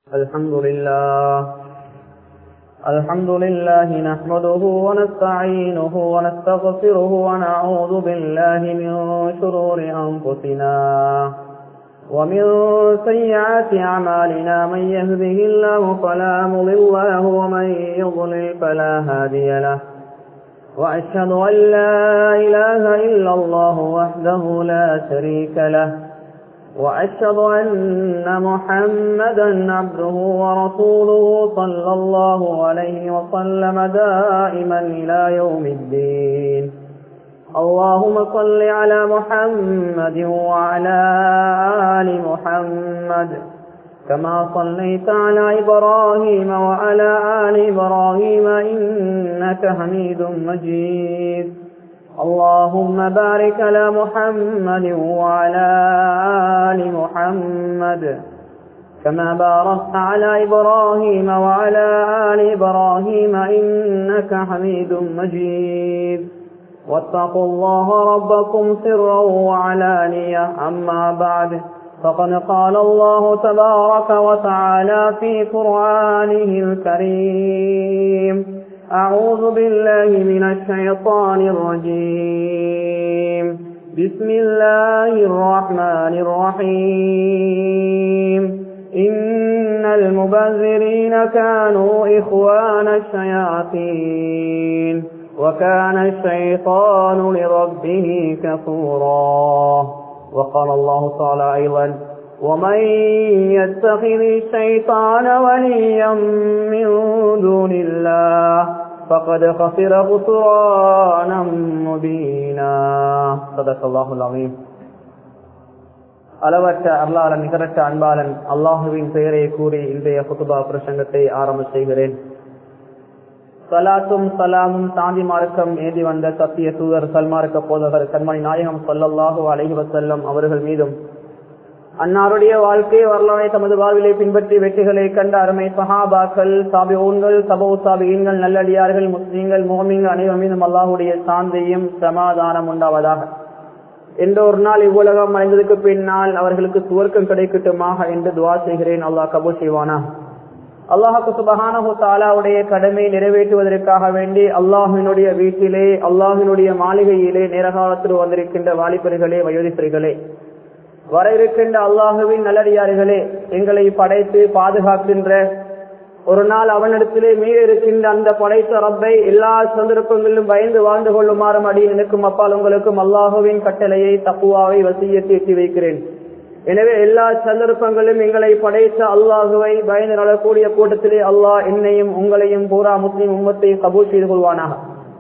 الحمد لله الحمد لله نحمده ونستعينه ونستغفره ونعوذ بالله من شرور أنفسنا ومن سيئات أعمالنا من يهده الله فلا مضل له ومن يضلل فلا هادي له وأشهد أن لا إله إلا الله وحده لا شريك له وأشهد أن محمدا عبده ورسوله صلى الله عليه وسلم دائما إلى يوم الدين اللهم صل على محمد وعلى آل محمد كما صليت على إبراهيم وعلى آل إبراهيم إنك حميد مجيد اللهم بارك على محمد وعلى آل محمد كما باركت على إبراهيم وعلى آل إبراهيم إنك حميد مجيد واتقوا الله ربكم سرا وعلانية أما بعد فقد قال الله تبارك وتعالى في قرآنه الكريم أعوذ بالله من الشيطان الرجيم بسم الله الرحمن الرحيم إن المبذرين كانوا إخوان الشياطين وكان الشيطان لربه كفورا وقال الله تعالى أيضا ومن يتخذ الشيطان وليا من دون الله فقد خسر خسرانا مبينا صدق الله العظيم அளவற்ற அல்லாளன் நிகரற்ற அன்பாளன் அல்லாஹுவின் பெயரை கூறி இன்றைய குத்துபா பிரசங்கத்தை ஆரம்ப செய்கிறேன் சலாத்தும் சலாமும் தாண்டி மார்க்கம் ஏந்தி வந்த சத்திய தூதர் சல்மார்க்க போதகர் கண்மணி நாயகம் சொல்லல்லாஹு அலஹி வசல்லம் அவர்கள் மீதும் அன்னாருடைய வாழ்க்கை வரலாறை தமது வாழ்விலை பின்பற்றி வெற்றிகளை கண்ட அருமை சஹாபாக்கள் சாபிஊன்கள் சபோ சாபியன்கள் நல்லடியார்கள் முஸ்லீம்கள் மோமிங்கள் அனைவர் மீதும் அல்லாஹுடைய சாந்தியும் சமாதானம் உண்டாவதாக என்ற ஒரு நாள் இவ்வுலகம் அடைந்ததுக்கு பின்னால் அவர்களுக்கு சுவர்க்கம் கிடைக்கட்டுமாக என்று துவா செய்கிறேன் அல்லாஹ் கபூ செய்வானா அல்லாஹுக்கு சுபகானஹு தாலாவுடைய கடமையை நிறைவேற்றுவதற்காக வேண்டி அல்லாஹினுடைய வீட்டிலே அல்லாஹினுடைய மாளிகையிலே நேரகாலத்தில் வந்திருக்கின்ற வாலிபர்களே வயோதிபர்களே வர இருக்கின்ற அல்லாஹுவின் நல்லடியார்களே எங்களை படைத்து பாதுகாக்கின்ற ஒரு நாள் அவனிடத்திலே மீற இருக்கின்ற அந்த படைத்த ரப்பை எல்லா சந்தர்ப்பங்களிலும் பயந்து வாழ்ந்து கொள்ளுமாறும் அடி எனக்கும் அப்பால் உங்களுக்கும் அல்லாஹுவின் கட்டளையை தப்புவாவை வசியத்தை எட்டி வைக்கிறேன் எனவே எல்லா சந்தர்ப்பங்களிலும் எங்களை படைத்த அல்லாஹுவை பயந்து நடக்கூடிய கூட்டத்திலே அல்லாஹ் என்னையும் உங்களையும் பூரா முஸ்லீம் உம்மத்தை கபூல் செய்து கொள்வானாக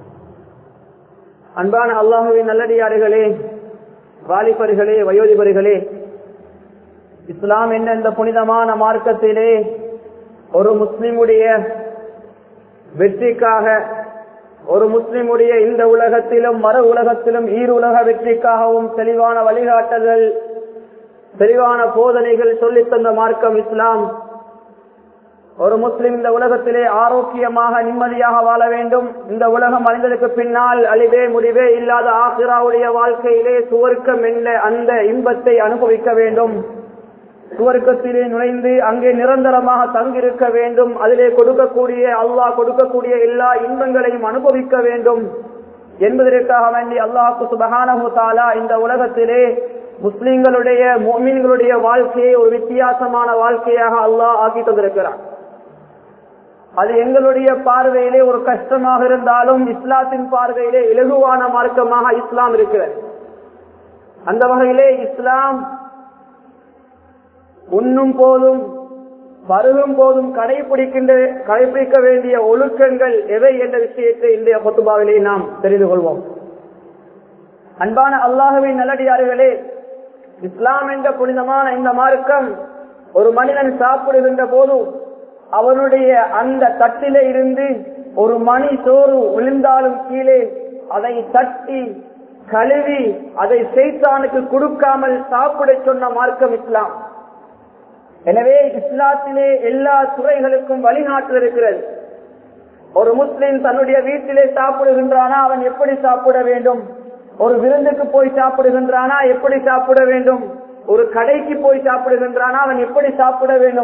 அன்பான அல்லாஹுவின் நல்லடியார்களே வாலிபர்களே வயோதிபர்களே இஸ்லாம் என்ற இந்த புனிதமான மார்க்கத்திலே ஒரு முஸ்லிமுடைய வெற்றிக்காக ஒரு முஸ்லிமுடைய இந்த உலகத்திலும் மறு உலகத்திலும் ஈருலக வெற்றிக்காகவும் தெளிவான வழிகாட்டல்கள் தெளிவான போதனைகள் சொல்லித் தந்த மார்க்கம் இஸ்லாம் ஒரு முஸ்லிம் இந்த உலகத்திலே ஆரோக்கியமாக நிம்மதியாக வாழ வேண்டும் இந்த உலகம் அழிந்ததற்கு பின்னால் அழிவே முடிவே இல்லாத ஆசிராவுடைய வாழ்க்கையிலே சுவர்க்கம் என்ற அந்த இன்பத்தை அனுபவிக்க வேண்டும் சுவர்க்கத்திலே நுழைந்து அங்கே நிரந்தரமாக தங்கியிருக்க வேண்டும் அதிலே கொடுக்கக்கூடிய அல்லாஹ் கொடுக்கக்கூடிய எல்லா இன்பங்களையும் அனுபவிக்க வேண்டும் என்பதற்காக வேண்டி அல்லாஹு சுபகானஹு தாலா இந்த உலகத்திலே முஸ்லிம்களுடைய மோமின்களுடைய வாழ்க்கையை ஒரு வித்தியாசமான வாழ்க்கையாக அல்லாஹ் ஆக்கி தந்திருக்கிறார் அது எங்களுடைய பார்வையிலே ஒரு கஷ்டமாக இருந்தாலும் இஸ்லாத்தின் பார்வையிலே இலகுவான மார்க்கமாக இஸ்லாம் இருக்கிறது அந்த வகையிலே இஸ்லாம் உண்ணும் போதும் பருகும் போதும் கடைபிடிக்கின்ற கடைபிடிக்க வேண்டிய ஒழுக்கங்கள் எவை என்ற விஷயத்தை இன்றைய கொத்துபாவிலே நாம் தெரிந்து கொள்வோம் அன்பான அல்லாஹுவின் நல்லடியார்களே இஸ்லாம் என்ற புனிதமான இந்த மார்க்கம் ஒரு மனிதன் சாப்பிடுகின்ற போது அவனுடைய அந்த தட்டிலே இருந்து ஒரு மணி சோறு விழுந்தாலும் கீழே அதை தட்டி கழுவி அதை செய்தானுக்கு கொடுக்காமல் சாப்பிட சொன்ன மார்க்கம் இஸ்லாம் எனவே இஸ்லாத்திலே எல்லா துறைகளுக்கும் வழிநாட்டு இருக்கிறது ஒரு முஸ்லிம் தன்னுடைய வீட்டிலே சாப்பிடுகின்றானா அவன் எப்படி சாப்பிட வேண்டும் ஒரு விருந்துக்கு போய் சாப்பிடுகின்றானா எப்படி சாப்பிட வேண்டும் ஒரு கடைக்கு போய் சாப்பிடுகின்றானா அவன் எப்படி சாப்பிட வேண்டும்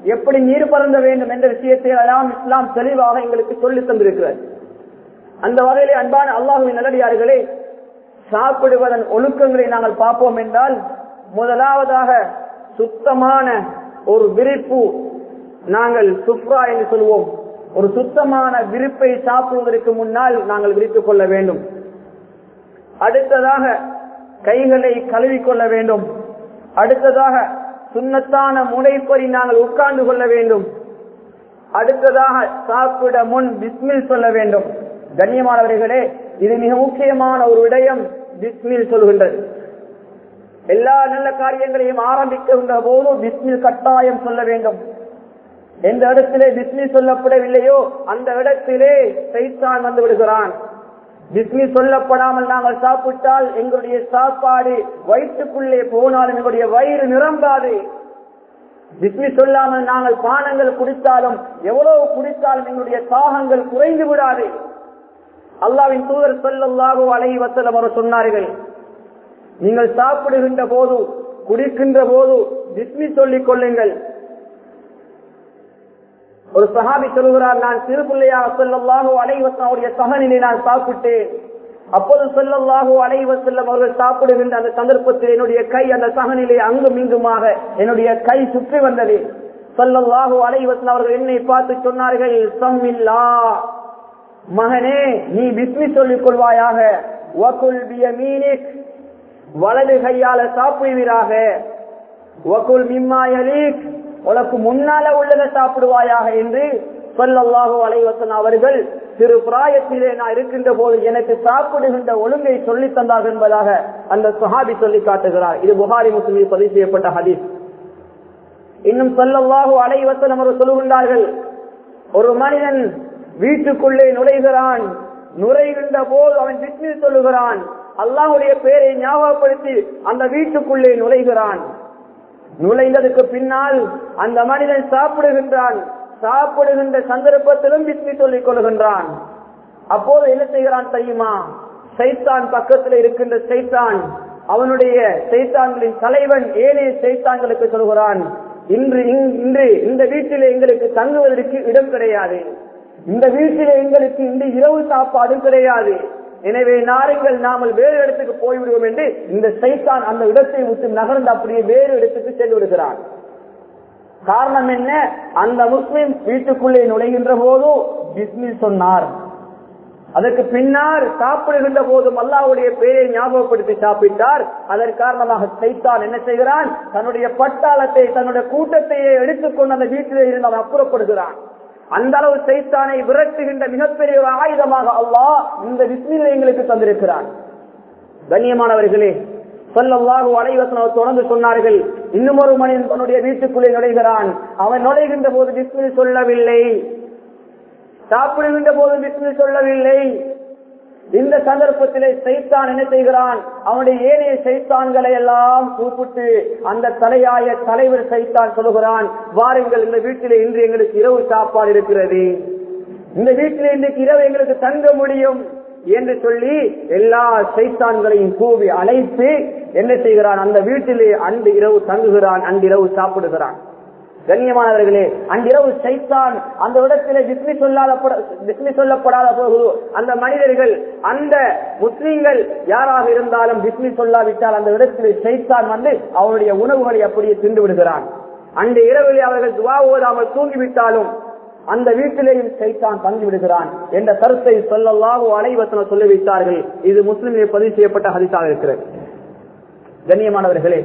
எப்படி நீர் பறந்த வேண்டும் என்ற விஷயத்தை எல்லாம் இஸ்லாம் தெளிவாக எங்களுக்கு சொல்லி தந்திருக்கிறது அந்த வகையிலே அன்பான அல்லாஹுவின் நல்லடியார்களே சாப்பிடுவதன் ஒழுக்கங்களை நாங்கள் பார்ப்போம் என்றால் முதலாவதாக சுத்தமான ஒரு விரிப்பு நாங்கள் சுப்ரா என்று சொல்வோம் ஒரு சுத்தமான விரிப்பை சாப்பிடுவதற்கு முன்னால் நாங்கள் விரித்துக் கொள்ள வேண்டும் அடுத்ததாக கைகளை கழுவிக்கொள்ள வேண்டும் அடுத்ததாக சுண்ணத்தான முனைப்பறி நாங்கள் உட்கார்ந்து கொள்ள வேண்டும் அடுத்ததாக சாப்பிட முன் பிஸ்மில் சொல்ல வேண்டும் கண்ணியமானவர்களே இது மிக முக்கியமான ஒரு விடயம் பிஸ்மில் சொல்கின்றது எல்லா நல்ல காரியங்களையும் ஆரம்பிக்கின்ற போது பிஸ்மில் கட்டாயம் சொல்ல வேண்டும் எந்த இடத்திலே பிஸ்மி சொல்லப்படவில்லையோ அந்த இடத்திலே சைத்தான் வந்து விடுகிறான் பிஸ்மி சொல்லப்படாமல் நாங்கள் சாப்பிட்டால் எங்களுடைய சாப்பாடு வயிற்றுக்குள்ளே போனாலும் எங்களுடைய வயிறு நிரம்பாது பிஸ்மி சொல்லாமல் நாங்கள் பானங்கள் குடித்தாலும் எவ்வளவு குடித்தாலும் எங்களுடைய தாகங்கள் குறைந்து விடாது அல்லாவின் தூதர் சொல்லல்லாகோ அலைஹி வசலம் அவர் சொன்னார்கள் நீங்கள் சாப்பிடுகின்ற போது குடிக்கின்ற போது பிஸ்மி சொல்லிக் கொள்ளுங்கள் ஒரு சஹாபி சொல்கிறார் நான் சிறு பிள்ளையாக சொல்லல்லாகோ அலைவசனுடைய சகனிலே நான் சாப்பிட்டேன் அப்போது சொல்லல்லாகோ அலைவசல்லம் அவர்கள் சாப்பிடுகின்ற அந்த சந்தர்ப்பத்தில் என்னுடைய கை அந்த சகனிலே அங்கும் இங்குமாக என்னுடைய கை சுற்றி வந்தது சொல்லல்லாகோ அலைவசன் அவர்கள் என்னை பார்த்து சொன்னார்கள் சம்மில்லா மகனே நீ பிஸ்மி சொல்லிக் கொள்வாயாக வகுல் பியமீனிக் வலது கையால சாப்பிடுவீராக வகுல் மிம்மாயலீக் உனக்கு முன்னால உள்ளதை சாப்பிடுவாயாக என்று சொல்லல்லாஹோ அலைவசன் அவர்கள் சிறு பிராயத்திலே நான் இருக்கின்ற போது எனக்கு சாப்பிடுகின்ற ஒழுங்கை சொல்லி தந்தார் என்பதாக அந்த சுஹாபி சொல்லி காட்டுகிறார் இது புகாரி முஸ்லிமில் பதிவு செய்யப்பட்ட ஹதீஸ் இன்னும் சொல்லல்லாஹோ அலைவசன் அவர் சொல்லுகின்றார்கள் ஒரு மனிதன் வீட்டுக்குள்ளே நுழைகிறான் நுழைகின்ற போது அவன் பிஸ்மில் சொல்லுகிறான் அல்லாஹுடைய பெயரை ஞாபகப்படுத்தி அந்த வீட்டுக்குள்ளே நுழைகிறான் நுழைந்ததுக்கு பின்னால் அந்த மனிதன் சாப்பிடுகின்றான் சாப்பிடுகின்ற சந்தர்ப்பத்திலும் பிஸ்மி சொல்லிக் கொள்கின்றான் அப்போது என்ன செய்கிறான் தெரியுமா சைத்தான் பக்கத்தில் இருக்கின்ற சைத்தான் அவனுடைய சைத்தான்களின் தலைவன் ஏனைய சைத்தான்களுக்கு சொல்கிறான் இன்று இன்று இந்த வீட்டிலே எங்களுக்கு தங்குவதற்கு இடம் கிடையாது இந்த வீட்டிலே எங்களுக்கு இந்த இரவு சாப்பாடும் கிடையாது எனவே நாருங்கள் நாமல் வேறு இடத்துக்கு போய்விடுவோம் என்று இந்த சைத்தான் அந்த இடத்தை விட்டு நகர்ந்து அப்படியே வேறு இடத்துக்கு சென்று விடுகிறான் காரணம் என்ன அந்த முஸ்லிம் வீட்டுக்குள்ளே நுழைகின்ற போது பிஸ்மில் சொன்னார் அதற்கு பின்னால் சாப்பிடுகின்ற போதும் அல்லாவுடைய பெயரை ஞாபகப்படுத்தி சாப்பிட்டார் அதன் காரணமாக சைத்தான் என்ன செய்கிறான் தன்னுடைய பட்டாளத்தை தன்னுடைய கூட்டத்தையே எடுத்துக்கொண்டு அந்த வீட்டிலே இருந்து அவன் அப்புறப்படுகிறான் அந்த அளவு சைத்தானை விரட்டுகின்ற மிகப்பெரிய ஒரு ஆயுதமாக அல்லாஹ் இந்த விஸ்மிலை எங்களுக்கு தந்திருக்கிறான் கண்ணியமானவர்களே சொல்லல்லாஹு அலைவசனம் தொடர்ந்து சொன்னார்கள் இன்னும் ஒரு மனிதன் தன்னுடைய வீட்டுக்குள்ளே நுழைகிறான் அவன் நுழைகின்ற போது விஸ்மில் சொல்லவில்லை சாப்பிடுகின்ற போது விஸ்மில் சொல்லவில்லை இந்த சந்தர்ப்பத்திலே சைத்தான் என்ன செய்கிறான் அவனுடைய ஏனைய சைத்தான்களை எல்லாம் கூப்பிட்டு அந்த தலையாய தலைவர் சைத்தான் சொல்லுகிறான் வாருங்கள் இந்த வீட்டிலே இன்று எங்களுக்கு இரவு சாப்பாடு இருக்கிறது இந்த வீட்டிலே இன்றைக்கு இரவு எங்களுக்கு தங்க முடியும் என்று சொல்லி எல்லா சைத்தான்களையும் கூவி அழைத்து என்ன செய்கிறான் அந்த வீட்டிலே அன்று இரவு தங்குகிறான் அன்றிரவு சாப்பிடுகிறான் கண்ணியமானவர்களே அன்றிரவு சைத்தான் அந்த இடத்திலே விஸ்மி சொல்லாத விஸ்மி சொல்லப்படாத போது அந்த மனிதர்கள் அந்த முஸ்லீம்கள் யாராக இருந்தாலும் விஸ்மி சொல்லாவிட்டால் அந்த இடத்திலே சைத்தான் வந்து அவருடைய உணவுகளை அப்படியே தின்று விடுகிறான் அந்த இரவிலே அவர்கள் துவா ஓதாமல் தூங்கிவிட்டாலும் அந்த வீட்டிலேயும் சைத்தான் தங்கி விடுகிறான் என்ற கருத்தை சொல்லலாகோ அனைவசன சொல்லி வைத்தார்கள் இது முஸ்லிமிலே பதிவு செய்யப்பட்ட ஹரிசாக இருக்கிறது கண்ணியமானவர்களே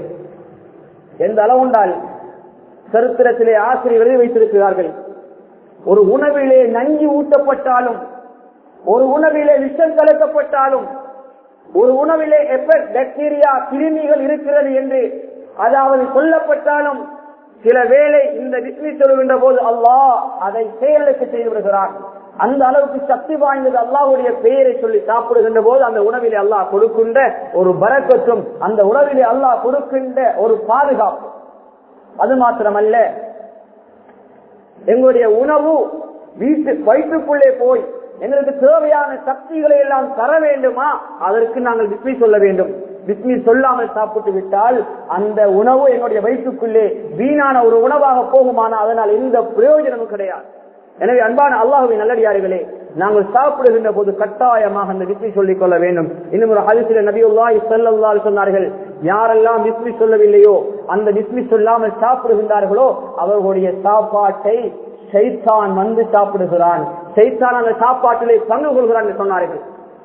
எந்த அளவுண்டால் சரித்திரத்திலே ஆசிரியர் எழுதி வைத்திருக்கிறார்கள் ஒரு உணவிலே நஞ்சு ஊட்டப்பட்டாலும் ஒரு உணவிலே விஷம் கலக்கப்பட்டாலும் ஒரு உணவிலே எப்ப பாக்டீரியா கிருமிகள் இருக்கிறது என்று அதாவது சொல்லப்பட்டாலும் சில வேளை இந்த விஸ்மி சொல்கின்ற போது அல்லாஹ் அதை செயலுக்கு செய்து விடுகிறான் அந்த அளவுக்கு சக்தி வாய்ந்தது அல்லாஹுடைய பெயரை சொல்லி சாப்பிடுகின்ற போது அந்த உணவிலே அல்லாஹ் கொடுக்கின்ற ஒரு பரக்கத்தும் அந்த உணவிலே அல்லாஹ் கொடுக்கின்ற ஒரு பாதுகாப்பு அது மாத்திரமல்ல எங்களுடைய உணவு வீட்டு வயிற்றுக்குள்ளே போய் எங்களுக்கு தேவையான சக்திகளை எல்லாம் தர வேண்டுமா அதற்கு நாங்கள் விஸ்மி சொல்ல வேண்டும் பிஸ்மி சொல்லாமல் சாப்பிட்டு விட்டால் அந்த உணவு என்னுடைய வயிற்றுக்குள்ளே வீணான ஒரு உணவாக போகுமானா அதனால் எந்த பிரயோஜனமும் கிடையாது எனவே அன்பான அல்லாஹுவின் நல்லடியார்களே நாங்கள் சாப்பிடுகின்ற போது கட்டாயமாக அந்த விஸ்மி சொல்லிக் கொள்ள வேண்டும் இன்னும் ஒரு ஹலிசில நபியுல்லாஹி ஸல்லல்லாஹு அலைஹி சொன்னார்கள் யாரெல்லாம் விஸ்மி சொல்லவில்லையோ அந்த விஸ்மி சொல்லாமல் சாப்பிடுகின்றார்களோ அவர்களுடைய சாப்பாட்டை சைத்தான் வந்து சாப்பிடுகிறான் சைத்தான் அந்த சாப்பாட்டிலே பங்கு கொள்கிறான் என்று சொன்னார்கள்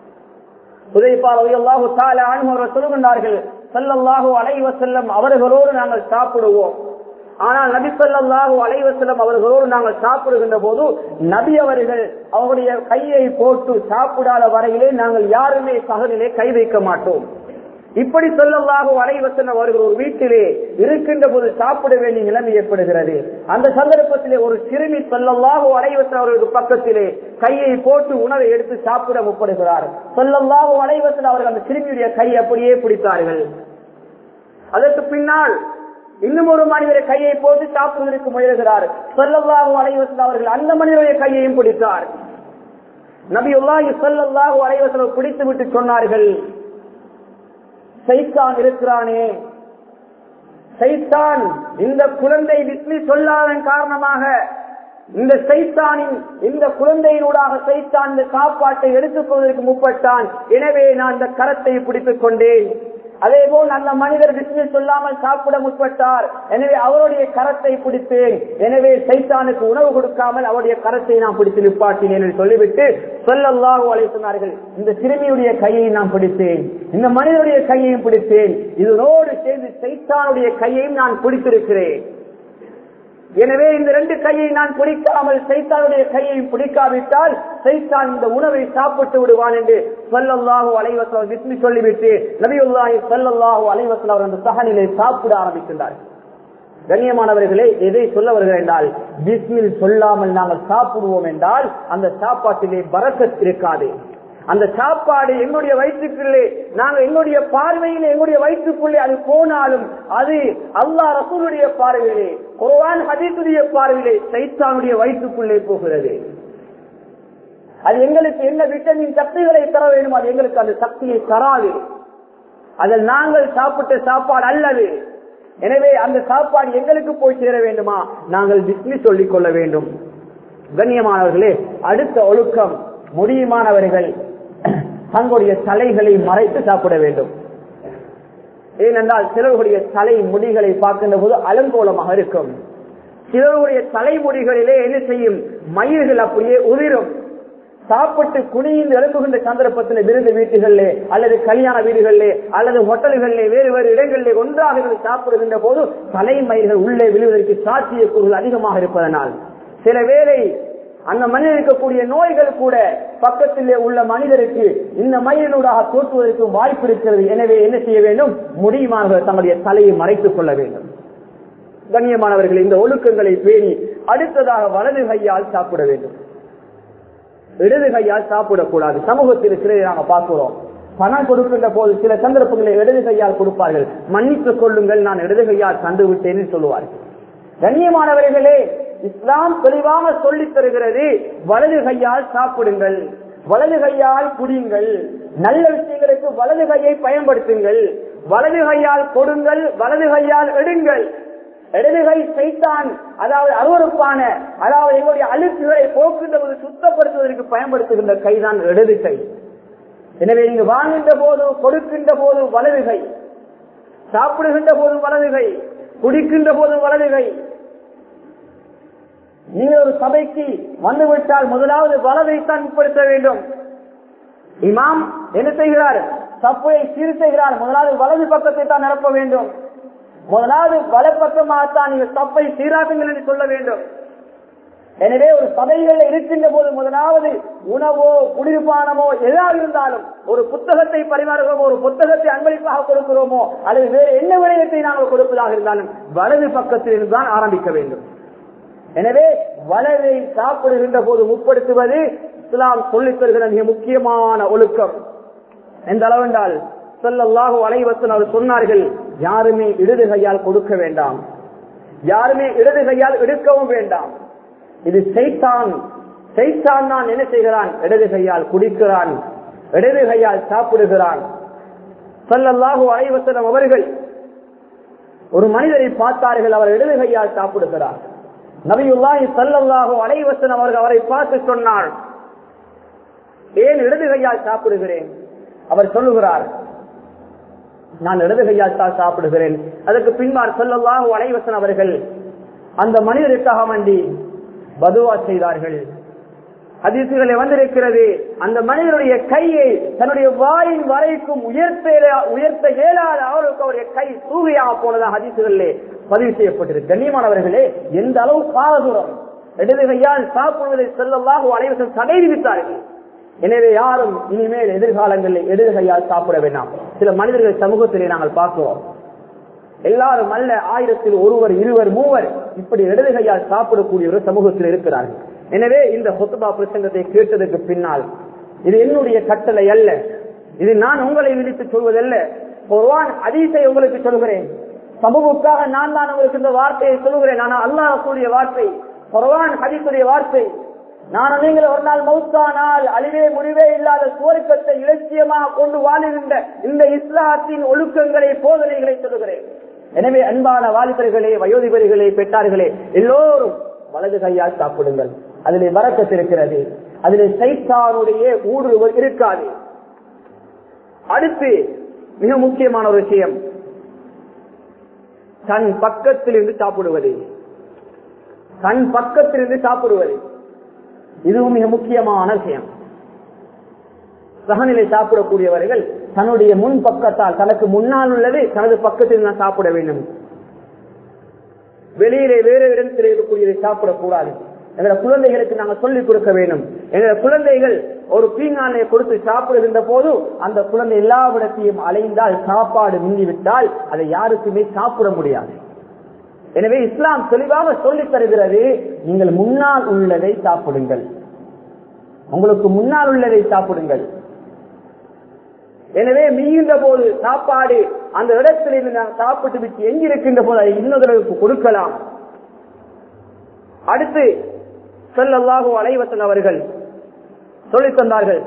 சொல்லுகின்றார்கள் சல்லல்லாஹு அலைவசல்லம் அவர்களோடு நாங்கள் சாப்பிடுவோம் ஆனால் நபி சொல்லாஹு அலைவசல்லம் அவர்களோடு நாங்கள் சாப்பிடுகின்ற போது நபி அவர்கள் அவருடைய கையை போட்டு சாப்பிடாத வரையிலே நாங்கள் யாருமே சகனிலே கை வைக்க மாட்டோம் இப்படி சொல்லலாக அனைவசன் அவர்கள் ஒரு வீட்டிலே இருக்கின்ற போது சாப்பிட வேண்டிய நிலைமை ஏற்படுகிறது அந்த சந்தர்ப்பத்திலே ஒரு சிறுமி சொல்லலாக அனைவசன் அவர்களுக்கு பக்கத்திலே கையை போட்டு உணவை எடுத்து சாப்பிட முப்படுகிறார் சொல்லலாக அனைவசன் அவர்கள் அந்த சிறுமியுடைய கை அப்படியே பிடித்தார்கள் அதற்கு பின்னால் இன்னும் ஒரு மனிதரை கையை போட்டு சாப்பிடுவதற்கு முயல்கிறார் சொல்லல்லாஹு அலைவசன் அவர்கள் அந்த மனிதருடைய கையையும் பிடித்தார் நபி உல்லாஹி சொல்லல்லாஹு அலைவசன் பிடித்து விட்டு சொன்னார்கள் சைத்தான் இருக்கிறானே சைத்தான் இந்த குழந்தை விஸ்மி சொல்லாதன் காரணமாக இந்த சைத்தானின் இந்த குழந்தையினூடாக சைத்தான் இந்த சாப்பாட்டை எடுத்துக் கொள்வதற்கு முற்பட்டான் எனவே நான் இந்த கரத்தை பிடித்துக் கொண்டேன் அதே போல் அந்த மனிதர் விஸ்மி சொல்லாமல் சாப்பிட முற்பட்டார் எனவே அவருடைய கரத்தை பிடித்தேன் எனவே சைத்தானுக்கு உணவு கொடுக்காமல் அவருடைய கரத்தை நான் பிடித்து நிப்பாட்டினேன் என்று சொல்லிவிட்டு சொல்லல்லாஹு அலை சொன்னார்கள் இந்த சிறுமியுடைய கையை நான் பிடித்தேன் இந்த மனிதனுடைய கையையும் பிடித்தேன் இதனோடு சேர்ந்து சைத்தானுடைய கையையும் நான் பிடித்திருக்கிறேன் எனவே இந்த ரெண்டு கையை நான் பிடிக்காமல் சைத்தானுடைய கையை பிடிக்காவிட்டால் சைத்தான் இந்த உணவை சாப்பிட்டு விடுவான் என்று சொல்லல்லாஹு அலைவசம் விஸ்மி சொல்லிவிட்டு நபியுல்லாஹி சொல்லல்லாஹு அலைவசம் அவர் அந்த சகனிலை சாப்பிட ஆரம்பிக்கின்றார் கண்ணியமானவர்களே எதை சொல்ல வருகிறேன் என்றால் பிஸ்மில் சொல்லாமல் நாங்கள் சாப்பிடுவோம் என்றால் அந்த சாப்பாட்டிலே பறக்கத் இருக்காது அந்த சாப்பாடு எங்களுடைய வயிற்றுக்குள்ளே நாங்க எங்களுடைய பார்வையிலே எங்களுடைய வயிற்றுக்குள்ளே அது போனாலும் அது அல்லா ரசூலுடைய பார்வையிலே குர்ஆன் ஹதீஸுடைய பார்வையிலே சைத்தானுடைய வயிற்றுக்குள்ளே போகிறது அது எங்களுக்கு என்ன விட்டமின் சக்திகளை தர வேண்டும் அது எங்களுக்கு அந்த சக்தியை தராது அதில் நாங்கள் சாப்பிட்ட சாப்பாடு அல்லது எனவே அந்த சாப்பாடு எங்களுக்கு போய் சேர வேண்டுமா நாங்கள் பிஸ்மி சொல்லிக் கொள்ள வேண்டும் கண்ணியமானவர்களே அடுத்த ஒழுக்கம் முடியுமானவர்கள் தங்களுடைய தலைகளை மறைத்து சாப்பிட வேண்டும் ஏனென்றால் சிலருடைய தலை முடிகளை பார்க்கின்ற போது அலங்கோலமாக இருக்கும் சிலருடைய தலைமுடிகளிலே என்ன செய்யும் மயிர்கள் அப்படியே உதிரும் சாப்பிட்டு குனிந்து எழுப்புகின்ற சந்தர்ப்பத்தில் விருது வீட்டுகளிலே அல்லது கல்யாண வீடுகளிலே அல்லது ஹோட்டல்களிலே வேறு வேறு இடங்களிலே ஒன்றாக இருந்து சாப்பிடுகின்ற போது தலைமயிர்கள் உள்ளே விழுவதற்கு சாத்திய கூறுகள் அதிகமாக இருப்பதனால் சில வேளை அந்த மனிதர் இருக்கக்கூடிய நோய்கள் கூட பக்கத்திலே உள்ள மனிதருக்கு இந்த மயிலூடாக தோற்றுவதற்கு வாய்ப்பு இருக்கிறது எனவே என்ன செய்ய வேண்டும் முடியுமானவர்கள் தங்களுடைய தலையை மறைத்துக் கொள்ள வேண்டும் கண்ணியமானவர்கள் இந்த ஒழுக்கங்களை பேணி அடுத்ததாக வலது கையால் சாப்பிட வேண்டும் இடது கையால் சாப்பிடக்கூடாது சமூகத்தில் சிலரை நாங்கள் பார்க்கிறோம் பணம் கொடுக்கின்ற போது சில சந்தர்ப்பங்களில் இடது கையால் கொடுப்பார்கள் மன்னித்துக் கொள்ளுங்கள் நான் இடது கையால் கண்டு விட்டேன் சொல்லுவார்கள் கண்ணியமானவர்களே இஸ்லாம் தெளிவாக சொல்லித் தருகிறது வலது கையால் சாப்பிடுங்கள் வலது கையால் குடியுங்கள் நல்ல விஷயங்களுக்கு வலது கையை பயன்படுத்துங்கள் வலது கையால் கொடுங்கள் வலது கையால் எடுங்கள் இடது கை சைத்தான் அதாவது அருவறுப்பான அதாவது எங்களுடைய அழுக்குகளை போக்குகின்ற போது சுத்தப்படுத்துவதற்கு பயன்படுத்துகின்ற கைதான் இடது கை எனவே நீங்க வாங்குகின்ற போது கொடுக்கின்ற போது வலது கை சாப்பிடுகின்ற போது வலது கை குடிக்கின்ற போது வலது கை நீங்கள் ஒரு சபைக்கு வந்துவிட்டால் முதலாவது வலதைத்தான் உட்படுத்த வேண்டும் இமாம் என்ன செய்கிறார் சப்பையை சீர் செய்கிறார் முதலாவது வலது பக்கத்தை தான் நிரப்ப வேண்டும் முதலாவது வலப்பக்கமாகத்தான் நீங்கள் தப்பை சீராக்குங்கள் என்று சொல்ல வேண்டும் எனவே ஒரு சபைகள் இருக்கின்ற போது முதலாவது உணவோ குளிர்பானமோ எதாக இருந்தாலும் ஒரு புத்தகத்தை பரிமாறுகிறோமோ ஒரு புத்தகத்தை அன்பளிப்பாக கொடுக்கிறோமோ அல்லது வேறு என்ன விடயத்தை நாங்கள் கொடுப்பதாக இருந்தாலும் வலது பக்கத்தில் இருந்துதான் ஆரம்பிக்க வேண்டும் எனவே வலதை சாப்பிடுகின்ற போது முற்படுத்துவது இஸ்லாம் சொல்லித் தருகிற மிக முக்கியமான ஒழுக்கம் எந்த அளவென்றால் சொல்லல்லாஹு அலைவசன் அவர் சொன்னார்கள் யாருமே இடது கையால் கொடுக்க வேண்டாம் யாருமே இடது கையால் எடுக்கவும் வேண்டாம் இது சைத்தான் சைத்தான் தான் என்ன செய்கிறான் இடது கையால் குடிக்கிறான் இடது கையால் சாப்பிடுகிறான் சல்லல்லாஹு அலைவசனம் அவர்கள் ஒரு மனிதரை பார்த்தார்கள் அவர் இடது கையால் சாப்பிடுகிறார் நபியுல்லாஹி சல்லல்லாஹு அலைவசனம் அவர்கள் அவரை பார்த்து சொன்னார் ஏன் இடது கையால் சாப்பிடுகிறேன் அவர் சொல்லுகிறார் நான் இடது கையால் தான் சாப்பிடுகிறேன் அதற்கு பின்பார் சொல்லல்லாஹு அலைவசன் அவர்கள் அந்த மனிதருக்காக வேண்டி பதுவா செய்தார்கள் அதிர்ச்சிகளை வந்திருக்கிறது அந்த மனிதனுடைய கையை தன்னுடைய வாயின் வரைக்கும் உயர்த்த உயர்த்த இயலாத அவருக்கு அவருடைய கை தூவியாக போனதாக அதிர்ச்சிகளிலே பதிவு செய்யப்பட்டிருக்கு கண்ணியமானவர்களே எந்த அளவு காலதூரம் இடது கையால் சாப்பிடுவதை செல்லல்லாக அனைவரும் தடை விதித்தார்கள் எனவே யாரும் இனிமேல் எதிர்காலங்களில் இடது கையால் சாப்பிட வேண்டாம் சில மனிதர்கள் சமூகத்திலே நாங்கள் பார்க்கிறோம் எல்லாரும் அல்ல ஆயிரத்தில் ஒருவர் இருவர் மூவர் இப்படி இடது கையால் சாப்பிடக்கூடியவர் சமூகத்தில் இருக்கிறார்கள் எனவே இந்த சொத்துபா பிரசங்கத்தை கேட்டதுக்கு பின்னால் இது என்னுடைய கட்டளை அல்ல இது நான் உங்களை விதித்து சொல்வதல்ல ஒருவான் அதீசை உங்களுக்கு சொல்கிறேன் சமூகக்காக நான் தான் உங்களுக்கு இந்த வார்த்தையை சொல்கிறேன் ஆனால் அல்லாஹ் கூடிய வார்த்தை குர்ஆன் ஹதீஸுடைய வார்த்தை நான் நீங்கள் ஒரு நாள் மௌத்தானால் அழிவே முடிவே இல்லாத சுவர்க்கத்தை இலட்சியமாக கொண்டு வாழுகின்ற இந்த இஸ்லாத்தின் ஒழுக்கங்களை போதனைகளை சொல்லுகிறேன் எனவே அன்பான வாலிபர்களே வயோதிபர்களே பெற்றார்களே எல்லோரும் வலது கையால் சாப்பிடுங்கள் அதிலே வரக்கத்திருக்கிறது அதிலே சைத்தானுடைய ஊடுருவல் இருக்காது அடுத்து மிக முக்கியமான ஒரு விஷயம் தன் பக்கத்தில் இருந்து சாப்பிடுவது தன் பக்கத்திலிருந்து சாப்பிடுவது இதுவும் மிக முக்கியமான விஷயம் சகநிலை சாப்பிடக்கூடியவர்கள் தன்னுடைய முன் பக்கத்தால் தனக்கு முன்னால் உள்ளது தனது பக்கத்தில் தான் சாப்பிட வேண்டும் வெளியிலே வேறு இடத்தில் இருக்கக்கூடியதை சாப்பிடக்கூடாது எங்களோட குழந்தைகளுக்கு நாங்கள் சொல்லிக் கொடுக்க வேண்டும் எங்களோட குழந்தைகள் ஒரு பீங்கானை கொடுத்து சாப்பிடுகின்ற போது அந்த குழந்தை எல்லா இடத்தையும் அலைந்தால் சாப்பாடு மிஞ்சிவிட்டால் அதை யாருக்குமே சாப்பிட முடியாது எனவே இஸ்லாம் தெளிவாக சொல்லித் தருகிறது நீங்கள் முன்னால் உள்ளதை சாப்பிடுங்கள் உங்களுக்கு முன்னால் உள்ளதை சாப்பிடுங்கள் எனவே மீகின்ற போது சாப்பாடு அந்த இடத்தில் இருந்து நாம் சாப்பிட்டு விட்டு எங்கிருக்கின்ற போது அதை இன்னொருவருக்கு கொடுக்கலாம் அடுத்து செல்லல்லாஹு அலைவசன் அவர்கள் சொல்லித் தந்தார்கள்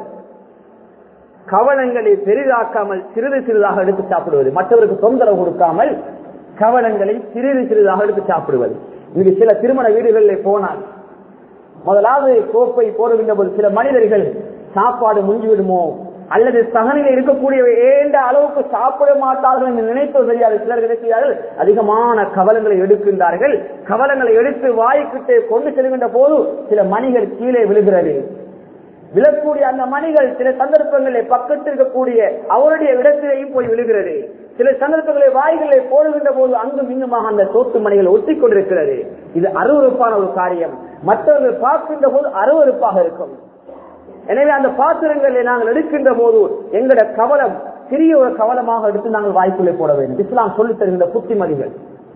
கவனங்களை பெரிதாக்காமல் சிறிது சிறிதாக எடுத்து சாப்பிடுவது மற்றவருக்கு தொந்தரவு கொடுக்காமல் கவனங்களை சிறிது சிறிதாக எடுத்து சாப்பிடுவது இங்கு சில திருமண வீடுகளில் போனால் முதலாவது கோப்பை போடுகின்ற போது சில மனிதர்கள் சாப்பாடு முஞ்சிவிடுமோ அல்லது சகனில் இருக்கக்கூடிய ஏண்ட அளவுக்கு சாப்பிட மாட்டார்கள் என்று நினைப்பது தெரியாது சிலர் நினைக்கிறார்கள் அதிகமான கவலங்களை எடுக்கின்றார்கள் கவலங்களை எடுத்து வாய்க்கிட்டு கொண்டு செல்கின்ற போது சில மணிகள் கீழே விழுகிறது விழக்கூடிய அந்த மணிகள் சில சந்தர்ப்பங்களில் பக்கத்தில் இருக்கக்கூடிய அவருடைய இடத்திலேயும் போய் விழுகிறது சில சந்தர்ப்பங்களை வாய்களை போடுகின்ற போது அங்கும் இங்குமாக அந்த சோத்து மணிகள் ஒட்டி கொண்டிருக்கிறது இது அருவறுப்பான ஒரு காரியம் மற்றவர்கள் பார்க்கின்ற போது அருவறுப்பாக இருக்கும் எனவே அந்த பாத்திரங்களை நாங்கள் எடுக்கின்ற போது எங்களோட கவலம் சிறிய ஒரு கவலமாக எடுத்து நாங்கள் வாய்க்குள்ளே போட வேண்டும் இஸ்லாம் சொல்லித் தருகின்ற புத்திமதிகள்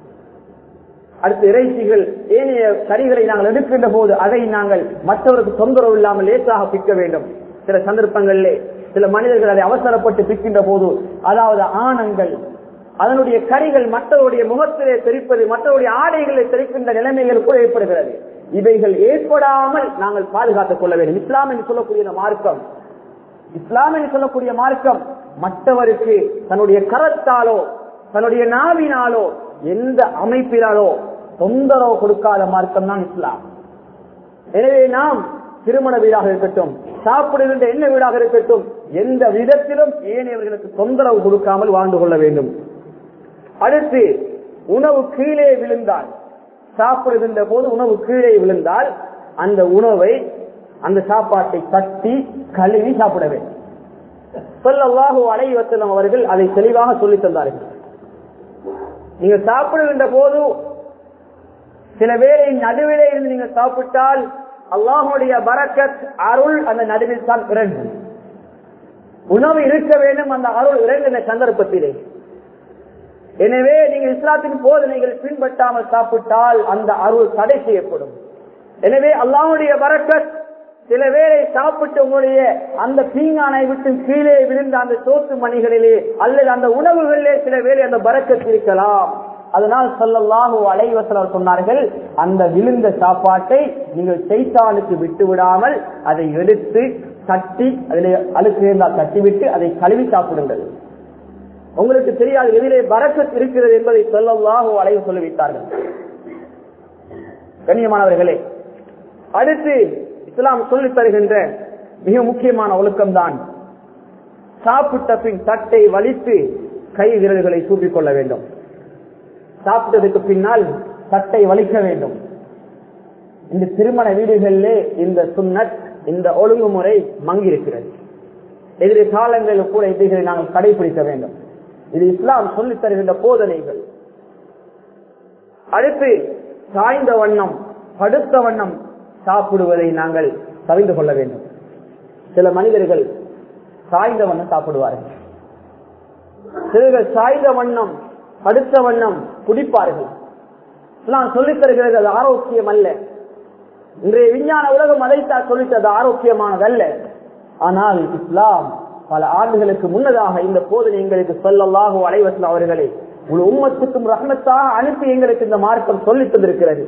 அடுத்து இறைச்சிகள் ஏனைய கறிகளை நாங்கள் எடுக்கின்ற போது அதை நாங்கள் மற்றவருக்கு தொந்தரவு இல்லாமல் லேசாக பிக்க வேண்டும் சில சந்தர்ப்பங்களிலே சில மனிதர்கள் அதை அவசரப்பட்டு பிக்கின்ற போது அதாவது ஆணங்கள் அதனுடைய கரிகள் மற்றவருடைய முகத்திலே தெரிப்பது மற்றவருடைய ஆடைகளை தெரிக்கின்ற நிலைமைகள் கூட ஏற்படுகிறது இவைகள் ஏற்படாமல் நாங்கள் பாதுகாத்துக் கொள்ள வேண்டும் இஸ்லாம் என்று சொல்லக்கூடிய இந்த மார்க்கம் இஸ்லாம் என்று சொல்லக்கூடிய மார்க்கம் மற்றவருக்கு தன்னுடைய கரத்தாலோ தன்னுடைய நாவினாலோ எந்த அமைப்பினாலோ தொந்தரவு கொடுக்காத மார்க்கம் தான் இஸ்லாம் எனவே நாம் திருமண வீடாக இருக்கட்டும் சாப்பிடுகின்ற என்ன வீடாக இருக்கட்டும் எந்த விதத்திலும் ஏனையவர்களுக்கு தொந்தரவு கொடுக்காமல் வாழ்ந்து கொள்ள வேண்டும் அடுத்து உணவு கீழே விழுந்தால் சாப்பிடுகின்ற போது உணவு கீழே விழுந்தால் அந்த உணவை அந்த சாப்பாட்டை தட்டி கழுவி சாப்பிட வேண்டும் சொல்லவாக அலைவத்தலம் அவர்கள் அதை தெளிவாக சொல்லி தந்தார்கள் நீங்க சாப்பிடுகின்ற போது சில வேளை நடுவிலே இருந்து நீங்க சாப்பிட்டால் அல்லாஹுடைய பரக்கத் அருள் அந்த நடுவில் தான் இறங்கும் உணவு இருக்க வேண்டும் அந்த அருள் இறங்கின சந்தர்ப்பத்திலே எனவே நீங்கள் இஸ்லாத்தின் போதனைகள் பின்பற்றாமல் சாப்பிட்டால் அந்த அருள் தடை செய்யப்படும் எனவே அல்லாஹுடைய வரக்கத் சில வேளை சாப்பிட்டு உங்களுடைய அந்த பீங்கானை விட்டு கீழே விழுந்த அந்த சோத்து மணிகளிலே அல்லது அந்த உணவுகளிலே சில வேளை அந்த பறக்கத் இருக்கலாம் அதனால் சொல்லல்லாஹு அலைவசலர் சொன்னார்கள் அந்த விழுந்த சாப்பாட்டை நீங்கள் செய்தானுக்கு விட்டு விடாமல் அதை எடுத்து தட்டி அதில் அழுக்கு இருந்தால் தட்டிவிட்டு அதை கழுவி சாப்பிடுங்கள் உங்களுக்கு தெரியாது எதிலே பரக்கத் இருக்கிறது என்பதை சொல்லல்லாஹோ அலைவு சொல்லிவிட்டார்கள் கண்ணியமானவர்களே அடுத்து இஸ்லாம் சொல்லித் தருகின்ற மிக முக்கியமான ஒழுக்கம்தான் சாப்பிட்ட பின் தட்டை வலித்து கை விரல்களை சூப்பிக் கொள்ள வேண்டும் சாப்பிட்டதுக்கு பின்னால் தட்டை வலிக்க வேண்டும் இந்த திருமண வீடுகளிலே இந்த சுன்னத் இந்த ஒழுங்குமுறை மங்கியிருக்கிறது எதிர்காலங்களில் கூட இதைகளை நாங்கள் கடைபிடிக்க வேண்டும் இது இஸ்லாம் சொல்லித் தருகின்ற போதனைகள் அடுத்து சாய்ந்த வண்ணம் படுத்த வண்ணம் சாப்பிடுவதை நாங்கள் தவிர்த்து கொள்ள வேண்டும் சில மனிதர்கள் சாய்ந்த வண்ணம் சாப்பிடுவார்கள் சிலர்கள் சாய்ந்த வண்ணம் படுத்த வண்ணம் குடிப்பார்கள் இஸ்லாம் சொல்லித் தருகிறது அது ஆரோக்கியம் அல்ல இன்றைய விஞ்ஞான உலகம் அதைத்தான் சொல்லித்தது ஆரோக்கியமானதல்ல ஆனால் இஸ்லாம் பல ஆண்டுகளுக்கு முன்னதாக இந்த போதனை எங்களுக்கு சொல்லலாக அலைவசம் அவர்களை ஒரு உம்மத்துக்கும் ரஹ்மத்தாக அனுப்பி எங்களுக்கு இந்த மார்க்கம் சொல்லித் தந்திருக்கிறது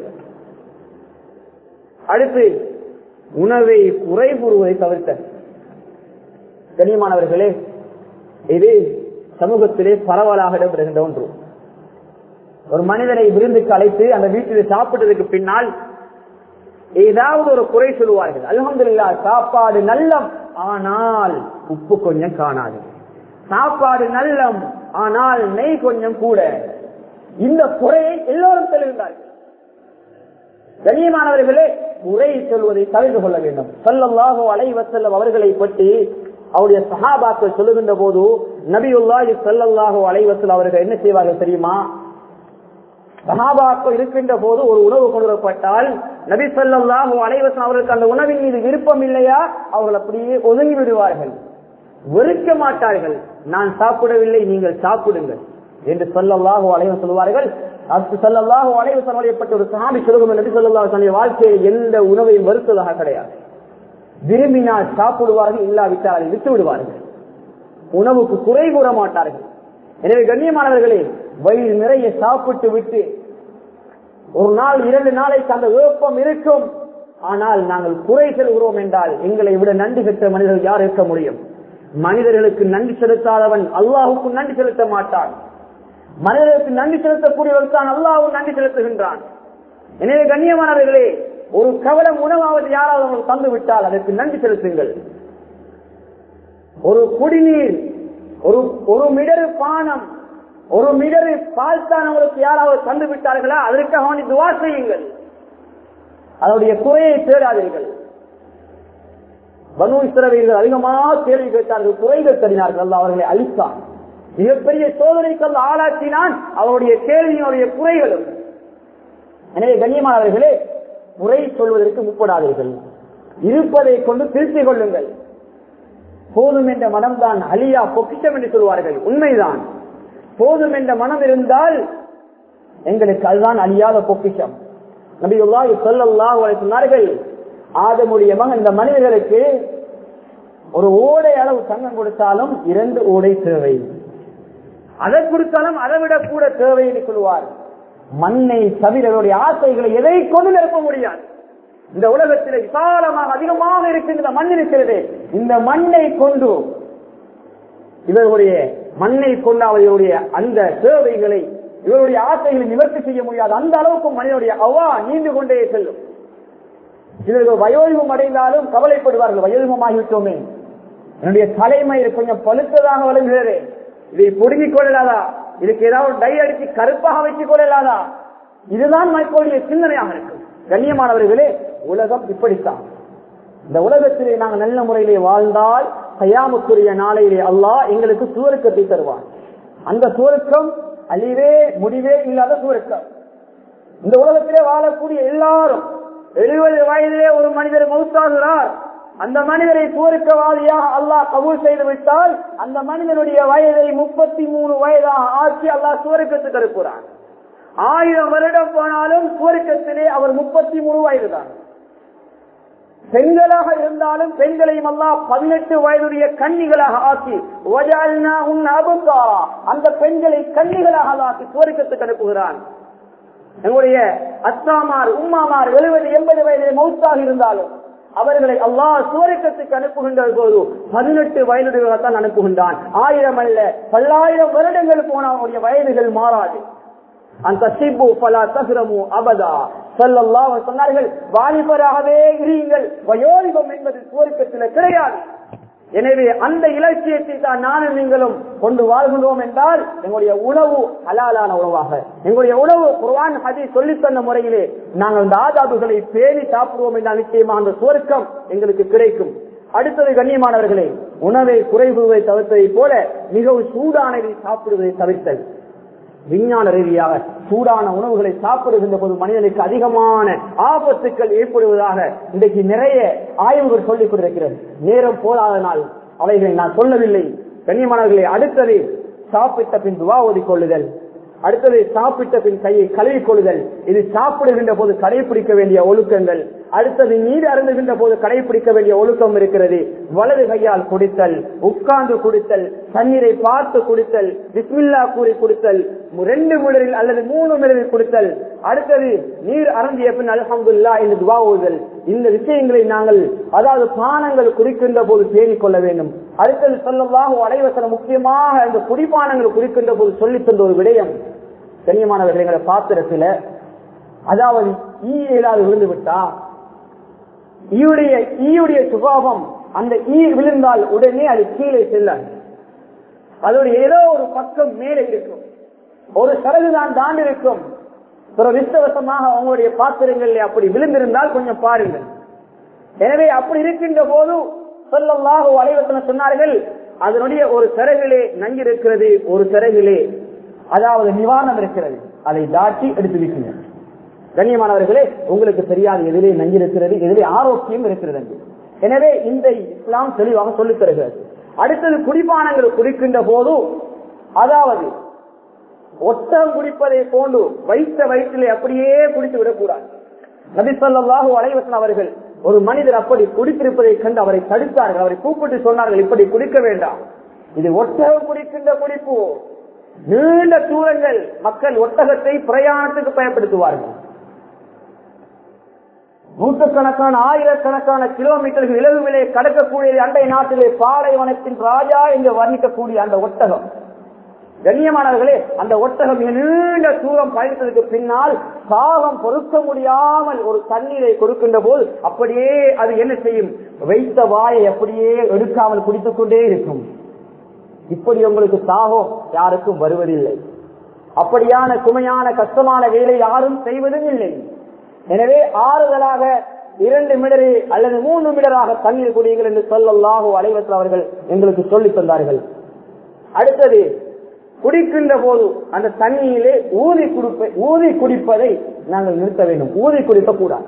அடுத்து உணவை குறை கூறுவதை தவிர்த்த கண்ணியமானவர்களே இது சமூகத்திலே பரவலாக இடம்பெறுகின்ற ஒன்று ஒரு மனிதனை விருந்துக்கு அழைத்து அந்த வீட்டில் சாப்பிட்டதுக்கு பின்னால் ஏதாவது ஒரு குறை சொல்லுவார்கள் அலமதுல்லா சாப்பாடு நல்லம் ஆனால் உப்பு கொஞ்சம் காணாது சாப்பாடு நல்லம் ஆனால் நெய் கொஞ்சம் கூட இந்த குறையை எல்லோரும் தெளிந்தார்கள் கண்ணியமானவர்களே குறை சொல்வதை தவிர்த்து கொள்ள வேண்டும் சொல்லல்லாஹோ அலைவசல்லம் அவர்களை பற்றி அவருடைய சகாபாக்கள் சொல்லுகின்ற போது நபியுல்லாஹி சொல்லல்லாஹோ அலைவசல் அவர்கள் என்ன செய்வார்கள் தெரியுமா சகாபாக்கள் இருக்கின்ற போது ஒரு உணவு கொண்டு வரப்பட்டால் நபி சொல்லாஹு அலைவசம் அவர்களுக்கு அந்த உணவின் மீது விருப்பம் இல்லையா அவர்கள் அப்படியே ஒதுங்கி விடுவார்கள் வெறுக்க மாட்டார்கள் நான் சாப்பிடவில்லை நீங்கள் சாப்பிடுங்கள் என்று சொல்லல்லாஹு அலைவம் சொல்லுவார்கள் அதுக்கு சொல்லல்லாஹு அலைவசம் அடையப்பட்ட ஒரு சகாபி சொல்லுங்க நபி சொல்லல்லாஹு தன்னுடைய வாழ்க்கையில் எந்த உணவையும் வருத்ததாக கிடையாது விரும்பினால் சாப்பிடுவார்கள் இல்லாவிட்டால் அதை விட்டு விடுவார்கள் உணவுக்கு குறை கூற மாட்டார்கள் எனவே கண்ணியமானவர்களே வயிறு நிறைய சாப்பிட்டு விட்டு ஒரு நாள் இரண்டு நாளைக்கு அந்த விருப்பம் இருக்கும் ஆனால் நாங்கள் குறை செல்கிறோம் என்றால் எங்களை விட நன்றி பெற்ற மனிதர்கள் யார் இருக்க முடியும் மனிதர்களுக்கு நன்றி செலுத்தாதவன் அல்லாஹுக்கு நன்றி செலுத்த மாட்டான் மனிதர்களுக்கு நன்றி செலுத்தக்கூடியவர்கள் தான் அல்லாஹும் நன்றி செலுத்துகின்றான் எனவே கண்ணியமானவர்களே ஒரு கவலம் உணவாவது யாராவது உங்களுக்கு தந்து விட்டால் அதற்கு நன்றி செலுத்துங்கள் ஒரு குடிநீர் ஒரு ஒரு மிடரு பானம் ஒரு மிடரு பால் தான் அவங்களுக்கு யாராவது தந்து விட்டார்களா அதற்காக வேண்டி துவா செய்யுங்கள் அதனுடைய குறையை தேடாதீர்கள் பனு இஸ்ரவீர்கள் அதிகமாக கேள்வி கேட்டார்கள் குறைகள் தடினார்கள் அல்ல அவர்களை அழித்தான் மிகப்பெரிய சோதனைக்கு ஆளாக்கினான் அவருடைய கேள்வியினுடைய குறைகளும் எனவே கண்ணியமானவர்களே குறை சொல்வதற்கு முற்படாதீர்கள் இருப்பதை கொண்டு திருத்திக் கொள்ளுங்கள் போதும் என்ற மனம்தான் அலியா பொக்கிஷம் என்று சொல்வார்கள் உண்மைதான் போதும் என்ற மனம் இருந்தால் எங்களுக்கு அதுதான் அழியாத பொக்கிஷம் நபியுல்லாஹி ஸல்லல்லாஹு அலைஹி சொன்னார்கள் ஆதமுடைய மகன் இந்த மனிதர்களுக்கு ஒரு ஓடை அளவு தங்கம் கொடுத்தாலும் இரண்டு ஓடை தேவை அதை கொடுத்தாலும் அதை விட கூட தேவை என்று சொல்லுவார் மண்ணை தவிரருடைய ஆசைகளை எதை கொண்டு நிரப்ப முடியாது இந்த உலகத்தில் விசாலமாக அதிகமாக இருக்கின்ற மண் இருக்கிறது இந்த மண்ணை கொண்டு இவர்களுடைய மண்ணை கொண்டு அவர்களுடைய அந்த தேவைகளை இவருடைய ஆசைகளை நிவர்த்தி செய்ய முடியாது அந்த அளவுக்கு மனிதனுடைய அவா நீண்டு கொண்டே செல்லும் இவர்கள் வயோதிகம் அடைந்தாலும் கவலைப்படுவார்கள் வயோதிகமாகிவிட்டோமே என்னுடைய தலைமை கொஞ்சம் பழுத்ததாக வழங்குகிறது இதை பொடுங்கிக் கொள்ளலாதா இதுக்கு ஏதாவது டை அடிச்சு கருப்பாக வைத்துக் கொள்ளலாதா இதுதான் மக்களுடைய சிந்தனையாக இருக்கும் கண்ணியமானவர்களே உலகம் இப்படித்தான் இந்த உலகத்திலே நாங்கள் நல்ல முறையிலே வாழ்ந்தால் கையாமுக்குரிய நாளையிலே அல்லாஹ் எங்களுக்கு சுவருக்கத்தை தருவான் அந்த சுவருக்கம் அழிவே முடிவே இல்லாத சுவருக்கம் இந்த உலகத்திலே வாழக்கூடிய எல்லாரும் எழுபது வயதிலே ஒரு மனிதர் மௌத்தாகிறார் அந்த மனிதரை சுவருக்கவாதியாக அல்லாஹ் கபூல் செய்து விட்டால் அந்த மனிதனுடைய வயதை முப்பத்தி மூணு வயதாக ஆக்கி அல்லாஹ் சுவருக்கத்துக்கு அனுப்புகிறான் ஆயிரம் வருடம் போனாலும் சுவருக்கத்திலே அவர் முப்பத்தி மூணு வயது தான் பெண்களாக இருந்தாலும் பெண்களையும் அல்லாஹ் பதினெட்டு வயதுடைய கன்னிகளாக ஆக்கி வஜால்னா உன் அபுகா அந்த பெண்களை கன்னிகளாக ஆக்கி சுவருக்கத்துக்கு அனுப்புகிறான் எங்களுடைய அத்தாமார் உம்மாமார் எழுபது எண்பது வயதில் மௌத்தாக இருந்தாலும் அவர்களை அல்லாஹ் சுவரக்கத்துக்கு அனுப்புகின்ற போது பதினெட்டு வயதுடையவர்கள்தான் அனுப்புகின்றான் ஆயிரம் அல்ல பல்லாயிரம் வருடங்கள் போன அவனுடைய வயதுகள் மாறாது அந்த சிபு பலா தகுரமு அபதா சொல்லல்லா சொன்னார்கள் வாலிபராகவே இருங்கள் வயோதிபம் என்பது சுவர்க்கத்தில் கிடையாது எனவே அந்த இலட்சியத்தை தான் நானும் நீங்களும் கொண்டு வாழ்கிறோம் என்றால் எங்களுடைய உணவு ஹலாலான உணவாக எங்களுடைய உணவு குர்ஆன் ஹதி சொல்லி தந்த முறையிலே நாங்கள் அந்த ஆதாபுகளை பேணி சாப்பிடுவோம் என்றால் நிச்சயமா அந்த சுவர்க்கம் எங்களுக்கு கிடைக்கும் அடுத்தது கண்ணியமானவர்களே உணவை குறைவுவதை தவிர்த்ததை போல மிகவும் சூடானதை சாப்பிடுவதை தவிர்த்தல் விஞ்ஞான ரீதியாக சூடான உணவுகளை சாப்பிடுகின்ற போது மனிதனுக்கு அதிகமான ஆபத்துக்கள் ஏற்படுவதாக இன்றைக்கு நிறைய ஆய்வுகள் சொல்லிக் கொண்டிருக்கிறது நேரம் போதாதனால் அவைகளை நான் சொல்லவில்லை கண்ணியமானவர்களை அடுத்தது சாப்பிட்ட பின் துவா ஓதிக்கொள்ளுதல் அடுத்தது சாப்பிட்ட பின் கையை கழுவி கொள்ளுதல் இது சாப்பிடுகின்ற போது கடைபிடிக்க வேண்டிய ஒழுக்கங்கள் அடுத்தது நீர் அருந்துகின்ற போது கடைபிடிக்க வேண்டிய ஒழுக்கம் இருக்கிறது வலது கையால் குடித்தல் உட்கார்ந்து குடித்தல் தண்ணீரை பார்த்து குடித்தல் பிஸ்மில்லா கூறி குடித்தல் ரெண்டு மிளரில் அல்லது மூணு மிளரில் குடித்தல் அடுத்தது நீர் அருந்திய பின் அல்ஹம்துல்லா என்று துவா ஓதுதல் இந்த விஷயங்களை நாங்கள் அதாவது பானங்கள் குடிக்கின்ற போது பேணிக் கொள்ள வேண்டும் அடுத்தது சொல்லவாக அலைவசன முக்கியமாக இந்த குடிபானங்கள் குடிக்கின்ற போது சொல்லித் தந்த ஒரு விடயம் கண்ணியமானவர்கள் எங்களை பாத்திரத்துல அதாவது ஈ ஏதாவது விழுந்து விட்டா ஈயுடைய ஈயுடைய சுபாவம் அந்த ஈ விழுந்தால் உடனே அது கீழே செல்லாது அதோடைய ஏதோ ஒரு பக்கம் மேலே இருக்கும் ஒரு சரகு தான் தாண்டி இருக்கும் விஸ்தவசமாக அவங்களுடைய பாத்திரங்கள் அப்படி விழுந்திருந்தால் கொஞ்சம் பாருங்கள் எனவே அப்படி இருக்கின்ற போது சொல்லல்லாக அலைவசன சொன்னார்கள் அதனுடைய ஒரு சிறகிலே நஞ்சிருக்கிறது ஒரு சிறகிலே அதாவது நிவாரணம் இருக்கிறது அதை தாட்டி எடுத்து வைக்கணும் கண்ணியமானவர்களே உங்களுக்கு தெரியாது எதிலே நஞ்சிருக்கிறது எதிலே ஆரோக்கியம் இருக்கிறது என்று எனவே இந்த இஸ்லாம் தெளிவாக சொல்லித் தருகிறது அடுத்தது குடிப்பானங்கள் குடிக்கின்ற போது அதாவது ஒட்டகம் குடிப்பதை போன்று வைத்த வயிற்றிலே அப்படியே குடித்து விடக்கூடாது நபிசல்லாஹு அலைவசன் அவர்கள் ஒரு மனிதர் அப்படி குடித்திருப்பதை கண்டு அவரை தடுத்தார்கள் அவரை கூப்பிட்டு சொன்னார்கள் இப்படி குடிக்க வேண்டாம் இது ஒட்டகம் குடிக்கின்ற குடிப்பு நீண்ட தூரங்கள் மக்கள் ஒட்டகத்தை பிரயாணத்துக்கு பயன்படுத்துவார்கள் நூற்றுக்கணக்கான ஆயிரக்கணக்கான கிலோமீட்டர்கள் இலவு விலை கடக்கக்கூடிய அண்டை நாட்டிலே பாலைவனத்தின் ராஜா என்று வர்ணிக்கக்கூடிய அந்த ஒட்டகம் கண்ணியமானவர்களே அந்த ஒட்டகம் மிக நீண்ட தூரம் பயணித்ததுக்கு பின்னால் சாகம் பொறுக்க முடியாமல் ஒரு தண்ணீரை கொடுக்கின்ற போது அப்படியே அது என்ன செய்யும் வைத்த வாயை அப்படியே எடுக்காமல் குடித்துக் கொண்டே இருக்கும் இப்படி உங்களுக்கு சாகம் யாருக்கும் வருவதில்லை அப்படியான சுமையான கஷ்டமான வேலை யாரும் செய்வதும் இல்லை எனவே ஆறுதலாக இரண்டு மிடரு அல்லது மூன்று மிடராக தண்ணீர் குடியுங்கள் என்று சொல்லல்லாஹோ அலைவத்தில் அவர்கள் எங்களுக்கு சொல்லித் தந்தார்கள் அடுத்தது குடிக்கின்ற போது அந்த தண்ணியிலே ஊதி குடிப்ப ஊதி குடிப்பதை நாங்கள் நிறுத்த வேண்டும் ஊதி குடிக்க கூடாது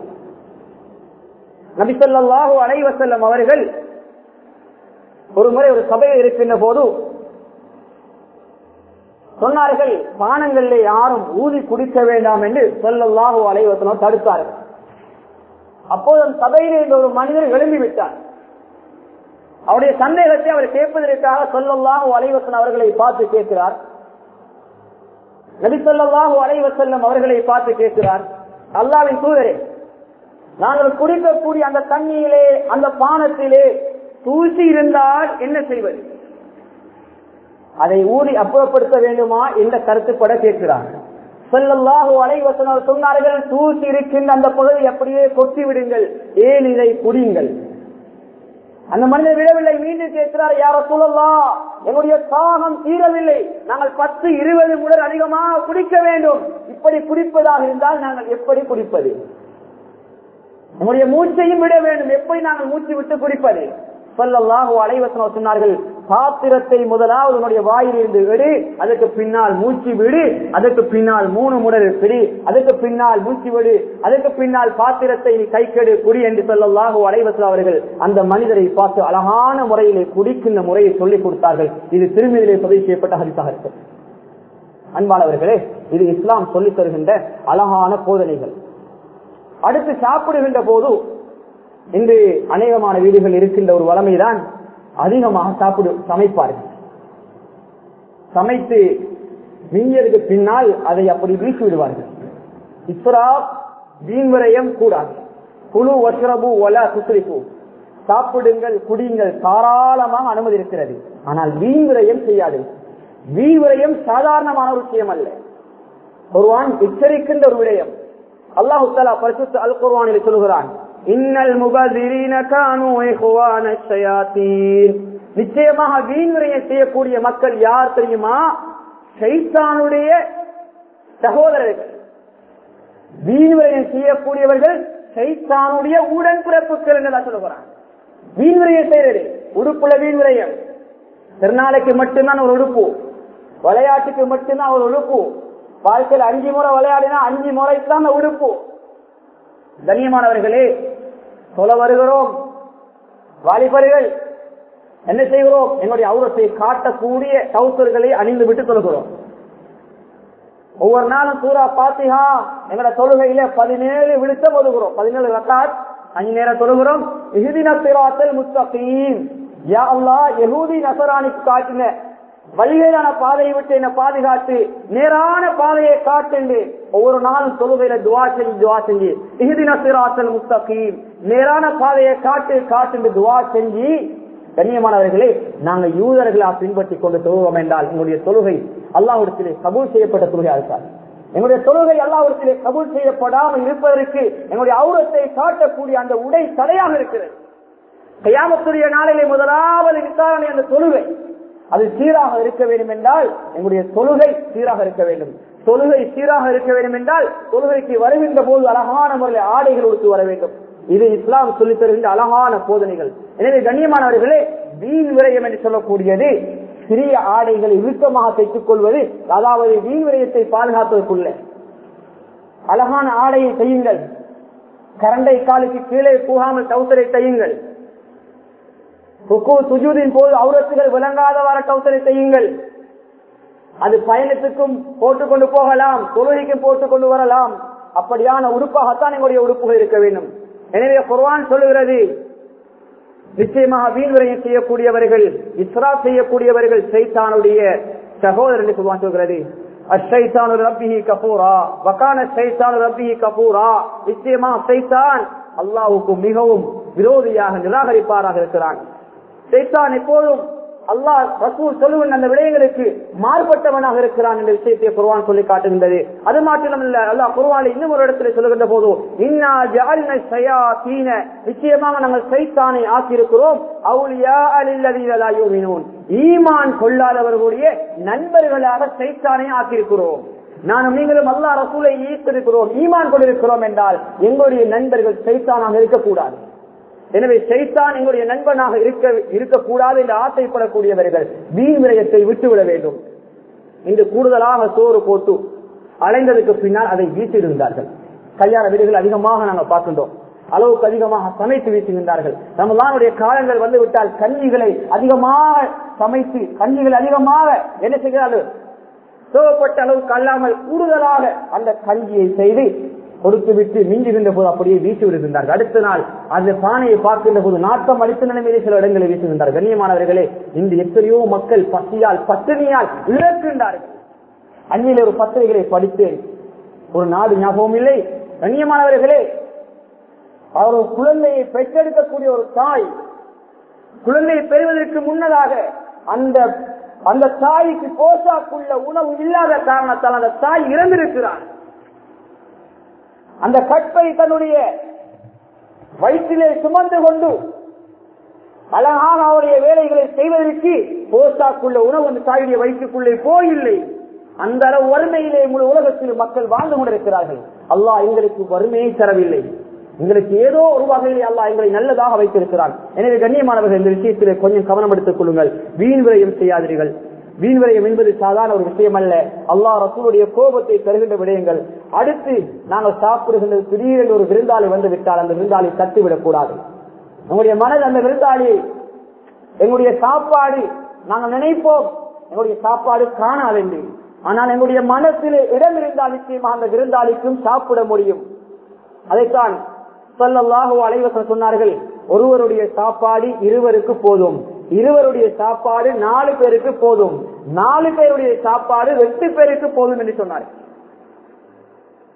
நபிசல்லாஹு அலைவசல்லம் அவர்கள் ஒரு முறை ஒரு சபையில் இருக்கின்ற போது சொன்னார்கள் பானங்களிலே யாரும் ஊதி குடிக்க வேண்டாம் என்று சொல்லல்லாஹு அலைவசனம் தடுத்தார்கள் அப்போது அந்த சபையிலே இந்த ஒரு மனிதர் எழும்பி விட்டார் அவருடைய சந்தேகத்தை அவர் கேட்பதற்காக சொல்லல்லாஹு அலைவசன் அவர்களை பார்த்து கேட்கிறார் நபி சொல்லல்லாஹு அலைவசல்லம் அவர்களை பார்த்து கேட்கிறார் அல்லாவின் தூதரே நாங்கள் குடிக்கக்கூடிய அந்த தண்ணியிலே அந்த பானத்திலே தூசி இருந்தால் என்ன செய்வது அதை ஊறி அப்புறப்படுத்த வேண்டுமா என்ற கருத்துப்பட கேட்கிறார் செல்லல்லாஹு அலைவசனர் சொன்னார்கள் தூசி இருக்கின்ற அந்த பகுதி அப்படியே கொட்டி விடுங்கள் ஏன் இதை குடியுங்கள் அந்த மனிதர் விடவில்லை மீண்டும் கேட்கிறார் யாரோ சொல்லலாம் எங்களுடைய தாகம் தீரவில்லை நாங்கள் பத்து இருபது முதல் அதிகமாக குடிக்க வேண்டும் இப்படி குடிப்பதாக இருந்தால் நாங்கள் எப்படி குடிப்பது நம்முடைய மூச்சையும் விட வேண்டும் எப்படி நாங்கள் மூச்சு விட்டு குடிப்பது சொல்லல்லாஹு அலைவசனம் சொன்னார்கள் பாத்திரத்தை முதலாவது உன்னுடைய வாயிலிருந்து விடு அதுக்கு பின்னால் மூச்சு விடு அதுக்கு பின்னால் மூணு முடல் பிடி அதுக்கு பின்னால் மூச்சு விடு அதுக்கு பின்னால் பாத்திரத்தை கைக்கெடு குடி என்று சொல்லல்லாஹு அலைவசம் அவர்கள் அந்த மனிதரை பார்த்து அழகான முறையிலே குடிக்கின்ற முறையை சொல்லிக் கொடுத்தார்கள் இது திருமதியிலே பதிவு செய்யப்பட்ட ஹரிசாக இருக்கு அன்பானவர்களே இது இஸ்லாம் சொல்லித் தருகின்ற அழகான போதனைகள் அடுத்து சாப்பிடுகின்ற போது இன்று அநேகமான வீடுகள் இருக்கின்ற ஒரு வளமைதான் அதிகமாக சாப்பிடு சமைப்பார்கள் சமைத்து மிஞ்சருக்கு பின்னால் அதை அப்படி வீசி விடுவார்கள் இஸ்ரா வீண்விரயம் கூடாது குழு வஷ்ரபு ஒல சுத்ரிப்பு சாப்பிடுங்கள் குடியுங்கள் தாராளமாக அனுமதி இருக்கிறது ஆனால் வீண் விரயம் செய்யாது வீண் விரயம் சாதாரணமான ஒரு விஷயம் அல்ல ஒருவான் எச்சரிக்கின்ற ஒரு விடயம் அல்லாஹு தலா பரிசுத்த அல் குர்வானில் சொல்கிறான் இன்னல் முபதிரீன கானு இஹ்வான ஷயாத்தீன் நிச்சயமாக வீண் விரயம் செய்யக்கூடிய மக்கள் யார் தெரியுமா ஷைத்தானுடைய சகோதரர்கள் வீண் விரயம் செய்யக்கூடியவர்கள் சைத்தானுடைய உடன்பிறப்புகள் என்று சொல்லுகிறான் வீண் விரயம் செய்யறது உடுப்புல வீண் விரயம் திருநாளைக்கு மட்டும்தான் ஒரு உடுப்பு விளையாட்டுக்கு மட்டும்தான் ஒரு உடுப்பு வாழ்க்கையில் அஞ்சு முறை விளையாடினா அஞ்சு முறைக்கு தான் உடுப்பு கண்ணியமானவர்களே சொல்ல வருகிறோம் வாலிபர்கள் என்ன செய்கிறோம் எங்களுடைய அவுரத்தை காட்டக்கூடிய டவுசர்களை அணிந்து விட்டு சொல்கிறோம் ஒவ்வொரு நாளும் சூரா பாத்திஹா எங்கட தொழுகையில பதினேழு விழுத்தம் ஒதுகிறோம் பதினேழு ரக்காத் அஞ்சு நேரம் தொழுகிறோம் இஹுதின சிராத்தல் முஸ்தகீம் யா அல்லாஹ் யஹூதி நசராணிக்கு காட்டின வழிகளான பாதையை விட்டு என்ன பாதுகாத்து நேரான பாதையை காட்டுண்டு ஒவ்வொரு நாளும் தொழுகையில துவா செஞ்சு துவா செஞ்சு இஹுதின சிராத்தல் முஸ்தகீம் நேரான பாதையை காட்டு காட்டுண்டு துவா செஞ்சு கண்ணியமானவர்களே நாங்கள் யூதர்களா பின்பற்றி கொண்டு தொழுவோம் என்றால் எங்களுடைய தொழுகை அல்லாவிடத்திலே கபூல் செய்யப்பட்ட தொழுகையா இருக்காது எங்களுடைய தொழுகை அல்லாவிடத்திலே கபூல் செய்யப்படாமல் இருப்பதற்கு எங்களுடைய அவுரத்தை காட்டக்கூடிய அந்த உடை தடையாக இருக்கிறது கையாமத்துடைய நாளிலே முதலாவது விசாரணை அந்த தொழுகை அது சீராக இருக்க வேண்டும் என்றால் எங்களுடைய தொழுகை சீராக இருக்க வேண்டும் தொழுகை சீராக இருக்க வேண்டும் என்றால் தொழுகைக்கு வருகின்ற போது அழகான முறையில் ஆடைகள் கொடுத்து வர வேண்டும் இது இஸ்லாம் சொல்லித் தருகின்ற அழகான போதனைகள் எனவே கண்ணியமானவர்களே வீண் விரயம் என்று சொல்லக்கூடியது சிறிய ஆடைகளை இறுக்கமாக தைத்துக் கொள்வது அதாவது வீண் விரயத்தை பாதுகாப்பதற்குள்ள அழகான ஆடையை செய்யுங்கள் கரண்டை காலுக்கு கீழே போகாமல் டவுசரை தையுங்கள் சுஜூதின் போது அவுரத்துகள் விளங்காதவாறு டவுசரை செய்யுங்கள் அது பயணத்துக்கும் போட்டுக்கொண்டு போகலாம் தொழுகைக்கும் போட்டுக் கொண்டு வரலாம் அப்படியான உறுப்பாகத்தான் எங்களுடைய உறுப்புகள் இருக்க வேண்டும் எனவே குர்வான் சொல்லுகிறது நிச்சயமாக வீண்விரையம் செய்யக்கூடியவர்கள் இஸ்ரா செய்யக்கூடியவர்கள் சைத்தானுடைய சகோதரர் என்று குர்வான் சொல்கிறது அஷைத்தானு ரப்பிஹி கபூரா வக்கான சைத்தானு ரப்பிஹி கபூரா நிச்சயமா சைத்தான் அல்லாவுக்கு மிகவும் விரோதியாக நிராகரிப்பாராக இருக்கிறான் சைத்தான் எப்போதும் அல்லாஹ் ரசூல் சொல்லுவன் அந்த விடயங்களுக்கு மாறுபட்டவனாக இருக்கிறான் என்ற விஷயத்தை குர்வான் சொல்லி காட்டுகின்றது அது மாத்திரமல்ல அல்லாஹ் குர்வான் இன்னும் ஒரு இடத்துல சொல்லுகின்ற போது இன்னா ஜஅல்ன ஷயாத்தீன நிச்சயமாக நாங்கள் சைத்தானை ஆக்கியிருக்கிறோம் அவுலியா அலில்லதீன லா யூமினூன் ஈமான் கொள்ளாதவர்களுடைய நண்பர்களாக சைத்தானை ஆக்கியிருக்கிறோம் நானும் நீங்களும் அல்லா ரசூலை ஈர்த்திருக்கிறோம் ஈமான் கொண்டிருக்கிறோம் என்றால் எங்களுடைய நண்பர்கள் சைத்தானாக இருக்கக்கூடாது எனவே சைத்தான் எங்களுடைய நண்பனாக இருக்க இருக்கக்கூடாது என்று ஆசைப்படக்கூடியவர்கள் வீண் விரயத்தை விட்டுவிட வேண்டும் இன்று கூடுதலாக சோறு போட்டு அலைந்ததுக்கு பின்னால் அதை வீசிடுகின்றார்கள் கல்யாண வீடுகள் அதிகமாக நாங்கள் பார்க்கின்றோம் அளவுக்கு அதிகமாக சமைத்து வீசுகின்றார்கள் ரமலானுடைய காலங்கள் வந்து விட்டால் கஞ்சிகளை அதிகமாக சமைத்து கஞ்சிகள் அதிகமாக என்ன செய்கிறார்கள் தேவைப்பட்ட அளவுக்கு அல்லாமல் கூடுதலாக அந்த கஞ்சியை செய்து கொடுத்து விட்டு மிஞ்சுகின்ற போது அப்படியே வீசி விடுகின்றார்கள் அடுத்த நாள் அந்த பானையை பார்க்கின்ற போது நாட்டம் அடித்த நிலைமையிலே சில இடங்களில் வீசுகின்றார்கள் கண்ணியமானவர்களே இன்று எத்தனையோ மக்கள் பசியால் பட்டினியால் இழக்கின்றார்கள் அண்மையில் ஒரு பத்திரிகைகளை படித்தேன் ஒரு நாடு ஞாபகம் இல்லை கண்ணியமானவர்களே அவர் ஒரு குழந்தையை பெற்றெடுக்கக்கூடிய ஒரு தாய் குழந்தையை பெறுவதற்கு முன்னதாக அந்த அந்த தாய்க்கு கோசாக்குள்ள உணவு இல்லாத காரணத்தால் அந்த தாய் இறந்திருக்கிறார் அந்த கற்பை தன்னுடைய வயிற்றிலே சுமந்து கொண்டு அழகான அவருடைய வேலைகளை செய்வதற்கு போசாக்குள்ள உணவு அந்த தாயுடைய வயிற்றுக்குள்ளே போயில்லை அந்த அளவு வறுமையிலே முழு உலகத்தில் மக்கள் வாழ்ந்து கொண்டிருக்கிறார்கள் அல்லாஹ் எங்களுக்கு வறுமையை தரவில்லை எங்களுக்கு ஏதோ ஒரு வகையில் அல்லாஹ் எங்களை நல்லதாக வைத்திருக்கிறான் எனவே கண்ணியமானவர்கள் இந்த விஷயத்திலே கொஞ்சம் கவனம் எடுத்துக் கொள்ளுங்கள் வீண் விரயம் செய்யாதீர்கள் வீண் விரயம் என்பது சாதாரண ஒரு விஷயம் அல்ல அல்லாஹ் ரசூலுடைய கோபத்தை தருகின்ற விடயங்கள் அடுத்து நாங்கள் சாப்பிடுகின்ற திடீரென்று ஒரு விருந்தாளி வந்து விட்டால் அந்த விருந்தாளி தட்டிவிடக் கூடாது நம்முடைய மனது அந்த விருந்தாளியை எங்களுடைய சாப்பாடு நாங்கள் நினைப்போம் எங்களுடைய சாப்பாடு காணாது என்று ஆனால் எங்களுடைய மனசில் இடம் இருந்தால் நிச்சயமாக அந்த விருந்தாளிக்கும் சாப்பிட முடியும் அதைத்தான் சொல்லல்லாஹோ அலைவசம் சொன்னார்கள் ஒருவருடைய சாப்பாடு இருவருக்கு போதும் இருவருடைய சாப்பாடு நாலு பேருக்கு போதும் நாலு பேருடைய சாப்பாடு எட்டு பேருக்கு போதும் என்று சொன்னார்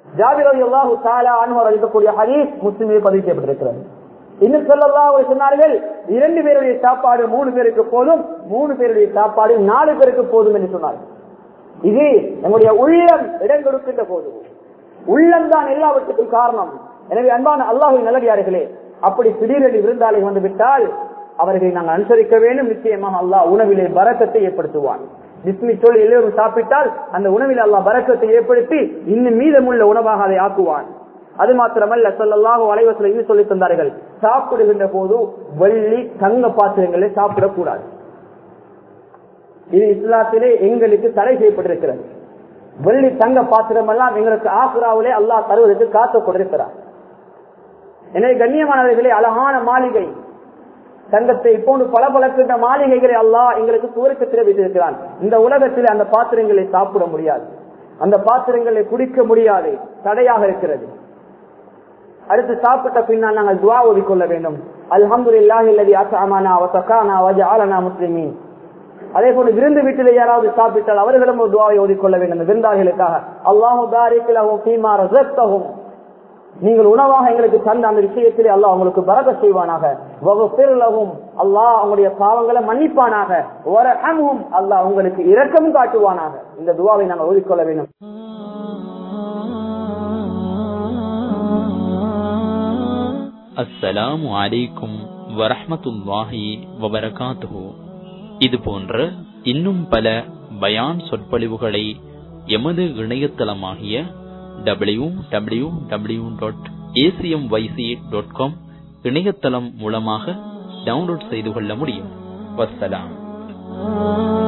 ஜாபிர் அல்லாஹு தாலா அன்வர் அளிக்கக்கூடிய ஹதீஸ் முஸ்லிமில் பதிவு செய்யப்பட்டிருக்கிறது இன்னும் சொல்லலாம் அவர் சொன்னார்கள் இரண்டு பேருடைய சாப்பாடு மூணு பேருக்கு போதும் மூணு பேருடைய சாப்பாடு நாலு பேருக்கு போதும் என்று சொன்னார்கள் இது நம்முடைய உள்ளம் இடம் கொடுக்கின்ற போது உள்ளம் தான் எல்லாவற்றுக்கும் காரணம் எனவே அன்பான அல்லாஹின் நல்லடியார்களே அப்படி திடீரென்று விருந்தாளி வந்து விட்டால் அவர்களை நாங்கள் அனுசரிக்க வேண்டும் நிச்சயமாக அல்லாஹ் உணவிலே பறக்கத்தை ஏற்படுத்துவான் பிஸ்மி சொல்லி எல்லோரும் சாப்பிட்டால் அந்த உணவில் அல்லாஹ் பறக்கத்தை ஏற்படுத்தி இன்னும் மீதமுள்ள உணவாக அதை ஆக்குவான் அது மாத்திரமல்ல சொல்லலாக வளைவசில இது சொல்லி தந்தார்கள் சாப்பிடுகின்ற போது வெள்ளி தங்க பாத்திரங்களை சாப்பிடக்கூடாது இது இஸ்லாத்திலே எங்களுக்கு தடை செய்யப்பட்டிருக்கிறது வெள்ளி தங்க பாத்திரம் எல்லாம் எங்களுக்கு ஆசுராவிலே அல்லாஹ் தருவதற்கு காத்து கொண்டிருக்கிறார் எனவே கண்ணியமானவர்களே அழகான மாளிகை தங்கத்தை போன்று பல பலக்கின்ற மாளிகைகளை அல்லாஹ் எங்களுக்கு சுவருக்கத்திலே வைத்திருக்கிறான் இந்த உலகத்தில் அந்த பாத்திரங்களை சாப்பிட முடியாது அந்த பாத்திரங்களை குடிக்க முடியாது தடையாக இருக்கிறது அடுத்து சாப்பிட்ட பின்னால் நாங்கள் துவா ஓதிக்கொள்ள வேண்டும் அல்ஹம்து இல்லாஹில்லதி அசாமானா வசகானா வஜாலனா முஸ்லிமீன் அதே போல விருந்து வீட்டில் யாராவது சாப்பிட்டால் அவர்களும் ஒரு துவாவை ஓதிக்கொள்ள வேண்டும் விருந்தாளிகளுக்காக அல்லாஹு தாரிக்கிலகும் சீமா ரசத்தகும் நீங்கள் உணவாக எங்களுக்கு தந்த அந்த விஷயத்திலே அல்லாஹ் உங்களுக்கு பரக செய்வானாக வகுப்பிரலகும் அல்லாஹ் உங்களுடைய பாவங்களை மன்னிப்பானாக வரஹமும் அல்லாஹ் உங்களுக்கு இரக்கம் காட்டுவானாக இந்த துவாவை நாங்கள் ஓதிக்கொள்ள வேண்டும் அஸ்ஸலாமு அலைக்கும் வரஹ்மத்துல்லாஹி வபரகாத்துஹு இது போன்ற இன்னும் பல பயான் சொற்பொழிவுகளை எமது இணையதளமாகிய W W W dot ACM YC dot com இணையதளம் மூலமாக டவுன்லோட் செய்து கொள்ள முடியும் வசலாம்